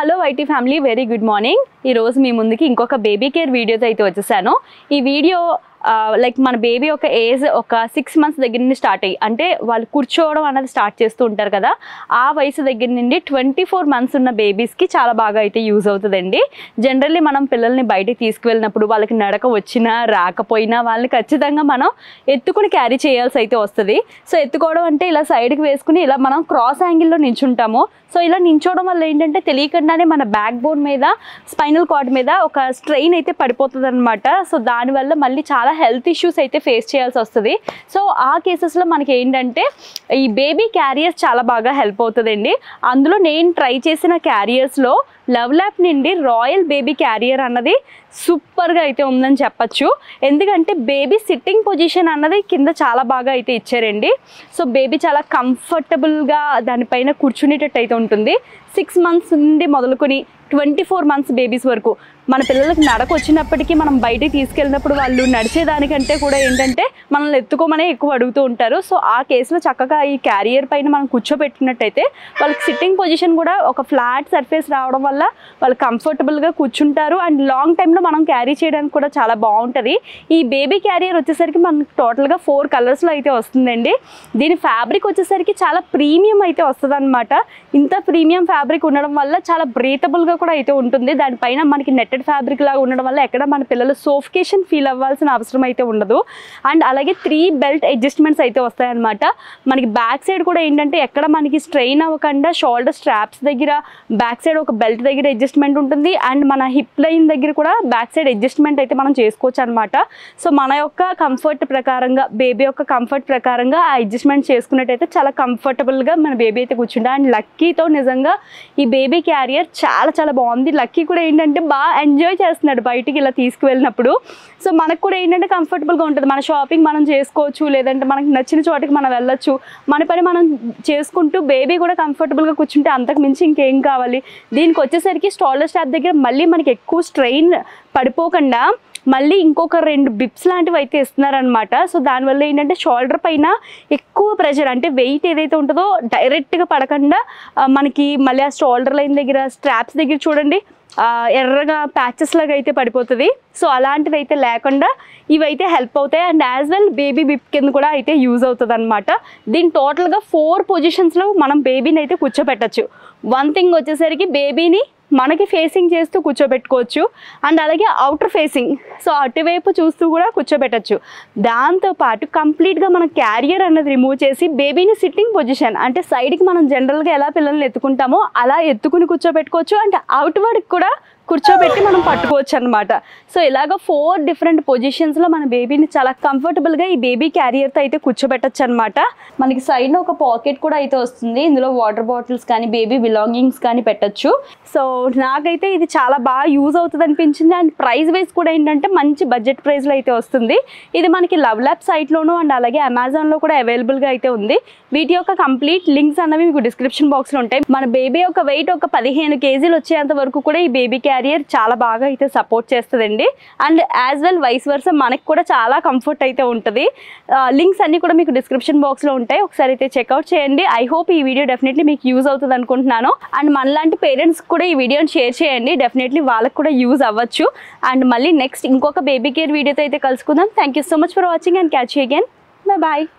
hello Y T family very good morning ఈ రోజు మీ ముందుకి ఇంకొక బేబీ కేర్ వీడియోతో అయితే వచ్చేసాను ఈ వీడియో లైక్ మన బేబీ ఒక ఏజ్ ఒక సిక్స్ మంత్స్ దగ్గర నుండి స్టార్ట్ అయ్యి అంటే వాళ్ళు కూర్చోవడం అనేది స్టార్ట్ చేస్తూ ఉంటారు కదా ఆ వయసు దగ్గర నుండి ట్వంటీ ఫోర్ మంత్స్ ఉన్న బేబీస్కి చాలా బాగా అయితే యూజ్ అవుతుందండి జనరల్లీ మనం పిల్లల్ని బయటికి తీసుకువెళ్ళినప్పుడు వాళ్ళకి నడక వచ్చినా రాకపోయినా వాళ్ళని ఖచ్చితంగా మనం ఎత్తుకుని క్యారీ చేయాల్సి అయితే వస్తుంది సో ఎత్తుకోవడం అంటే ఇలా సైడ్కి వేసుకుని ఇలా మనం క్రాస్ యాంగిల్లో నించుంటాము సో ఇలా నించోవడం వల్ల ఏంటంటే తెలియకుండానే మన బ్యాక్ బోన్ మీద స్పైనల్ కార్డ్ మీద ఒక స్ట్రెయిన్ అయితే పడిపోతుంది అనమాట సో దానివల్ల మళ్ళీ చాలా హెల్త్ ఇష్యూస్ అయితే ఫేస్ చేయాల్సి వస్తుంది సో ఆ కేసెస్లో మనకి ఏంటంటే ఈ బేబీ క్యారియర్స్ చాలా బాగా హెల్ప్ అవుతుందండి అందులో నేను ట్రై చేసిన క్యారియర్స్లో లవ్ ల్యాప్ నుండి రాయల్ బేబీ క్యారియర్ అన్నది సూపర్గా అయితే ఉందని చెప్పచ్చు ఎందుకంటే బేబీ సిట్టింగ్ పొజిషన్ అన్నది కింద చాలా బాగా అయితే ఇచ్చారండి సో బేబీ చాలా కంఫర్టబుల్గా దానిపైన కూర్చునేటట్టు అయితే ఉంటుంది సిక్స్ మంత్స్ నుండి మొదలుకొని ట్వంటీ ఫోర్ మంత్స్ బేబీస్ వరకు మన పిల్లలకి నడక వచ్చినప్పటికీ మనం బయటికి తీసుకెళ్ళినప్పుడు వాళ్ళు నడిచేదానికంటే కూడా ఏంటంటే మనల్ని ఎత్తుకోమనే ఎక్కువ అడుగుతూ ఉంటారు సో ఆ కేసులో చక్కగా ఈ క్యారియర్ పైన మనం కూర్చోబెట్టినట్టయితే వాళ్ళకి సిట్టింగ్ పొజిషన్ కూడా ఒక ఫ్లాట్ సర్ఫేస్ రావడం వల్ల వాళ్ళు కంఫర్టబుల్గా కూర్చుంటారు అండ్ లాంగ్ టైంలో మనం క్యారీ చేయడానికి కూడా చాలా బాగుంటుంది ఈ బేబీ క్యారియర్ వచ్చేసరికి మనకు టోటల్గా ఫోర్ కలర్స్లో అయితే వస్తుందండి దీని ఫ్యాబ్రిక్ వచ్చేసరికి చాలా ప్రీమియం అయితే వస్తుంది అనమాట ఇంత ప్రీమియం ఫ్యాబ్రిక్ ఉండడం వల్ల చాలా బ్రీతబుల్గా కూడా అయితే ఉంటుంది దానిపైన మనకి నెట్టెడ్ ఫ్యాబ్రిక్ లాగా ఉండడం వల్ల ఎక్కడ మన పిల్లలు సోఫికేషన్ ఫీల్ అవ్వాల్సిన అవసరం అయితే ఉండదు అండ్ అలాగే త్రీ బెల్ట్ అడ్జస్ట్మెంట్స్ అయితే వస్తాయన్నమాట మనకి బ్యాక్ సైడ్ కూడా ఏంటంటే ఎక్కడ మనకి స్ట్రెయిన్ అవ్వకుండా షోల్డర్ స్ట్రాప్స్ దగ్గర బ్యాక్ సైడ్ ఒక బెల్ట్ దగ్గర అడ్జస్ట్మెంట్ ఉంటుంది అండ్ మన హిప్ లైన్ దగ్గర కూడా బ్యాక్ సైడ్ అడ్జస్ట్మెంట్ అయితే మనం చేసుకోవచ్చు అనమాట సో మన యొక్క కంఫర్ట్ ప్రకారంగా బేబీ యొక్క కంఫర్ట్ ప్రకారంగా ఆ అడ్జస్ట్మెంట్ చేసుకున్నట్టయితే చాలా కంఫర్టబుల్గా మన బేబీ అయితే కూర్చుంటా అండ్ లక్కీతో నిజంగా ఈ బేబీ క్యారియర్ చాలా చాలా బాగుంది లక్కీ కూడా ఏంటంటే బాగా ఎంజాయ్ చేస్తున్నాడు బయటికి ఇలా తీసుకువెళ్ళినప్పుడు సో మనకు కూడా ఏంటంటే కంఫర్టబుల్గా ఉంటుంది మన షాపింగ్ మనం చేసుకోవచ్చు లేదంటే మనకి నచ్చిన చోటికి మనం వెళ్ళొచ్చు మన పని మనం చేసుకుంటూ బేబీ కూడా కంఫర్టబుల్గా కూర్చుంటే అంతకు మించి ఇంకేం కావాలి దీనికి వచ్చేసరికి స్టాలర్ స్టాప్ దగ్గర మళ్ళీ మనకి ఎక్కువ స్ట్రెయిన్ పడిపోకుండా మళ్ళీ ఇంకొక రెండు బిప్స్ లాంటివి అయితే ఇస్తున్నారనమాట సో దానివల్ల ఏంటంటే షోల్డర్ పైన ఎక్కువ ప్రెషర్ అంటే వెయిట్ ఏదైతే ఉంటుందో డైరెక్ట్గా పడకుండా ఆ, మనకి మళ్ళీ ఆ షోల్డర్ లైన్ దగ్గర స్ట్రాప్స్ దగ్గర చూడండి ఆ, ఎర్రగా ప్యాచెస్ లాగా అయితే పడిపోతుంది సో అలాంటిది అయితే లేకుండా ఇవైతే హెల్ప్ అవుతాయి అండ్ యాజ్ వెల్ బేబీ బిప్ కింద కూడా అయితే యూజ్ అవుతుంది అనమాట దీని టోటల్గా ఫోర్ పొజిషన్స్లో మనం బేబీని అయితే కూర్చోబెట్టచ్చు వన్ థింగ్ వచ్చేసరికి బేబీని మనకి ఫేసింగ్ చేస్తూ కూర్చోబెట్టుకోవచ్చు అండ్ అలాగే అవుటర్ ఫేసింగ్ సో అటువైపు చూస్తూ కూడా కూర్చోబెట్టచ్చు దాంతోపాటు కంప్లీట్గా మనం క్యారియర్ అన్నది రిమూవ్ చేసి బేబీని సిట్టింగ్ పొజిషన్ అంటే సైడ్కి మనం జనరల్గా ఎలా పిల్లల్ని ఎత్తుకుంటామో అలా ఎత్తుకుని కూర్చోబెట్టుకోవచ్చు అండ్ అవుట్వర్డ్కి కూడా కూర్చోబెట్టి మనం పట్టుకోవచ్చు అనమాట సో ఇలాగ ఫోర్ డిఫరెంట్ పొజిషన్స్లో మన బేబీని చాలా కంఫర్టబుల్గా ఈ బేబీ క్యారియర్తో అయితే కూర్చోబెట్టచ్చు అనమాట మనకి సైడ్లో ఒక పాకెట్ కూడా అయితే వస్తుంది ఇందులో వాటర్ బాటిల్స్ కానీ బేబీ బిలాంగింగ్స్ కానీ పెట్టచ్చు సో నాకైతే ఇది చాలా బాగా యూజ్ అవుతుంది అనిపించింది అండ్ ప్రైస్ వైజ్ కూడా ఏంటంటే మంచి బడ్జెట్ ప్రైస్లో అయితే వస్తుంది ఇది మనకి లవ్ ల్యాబ్ సైట్లోను అండ్ అలాగే అమెజాన్లో కూడా అవైలబుల్గా అయితే ఉంది వీటి యొక్క కంప్లీట్ లింక్స్ అన్నవి మీకు డిస్క్రిప్షన్ బాక్స్లో ఉంటాయి మన బేబీ యొక్క వెయిట్ ఒక పదిహేను కేజీలు వచ్చేంత వరకు కూడా ఈ బేబీ క్యారియర్ చాలా బాగా అయితే సపోర్ట్ చేస్తుందండి and as well vice versa మనకి కూడా చాలా కంఫర్ట్ అయితే ఉంటుంది లింక్స్ అన్ని కూడా మీకు డిస్క్రిప్షన్ బాక్స్లో ఉంటాయి ఒకసారి అయితే చెక్అవుట్ చేయండి ఐ హోప్ ఈ వీడియో డెఫినెట్లీ మీకు యూజ్ అవుతుంది అనుకుంటున్నాను అండ్ మనలాంటి పేరెంట్స్ కూడా ఈ వీడియోని షేర్ చేయండి డెఫినెట్లీ వాళ్ళకి కూడా యూజ్ అవ్వచ్చు అండ్ మళ్ళీ నెక్స్ట్ ఇంకొక బేబీ కేర్ వీడియోతో అయితే కలుసుకుందాం thank you so much for watching and catch again bye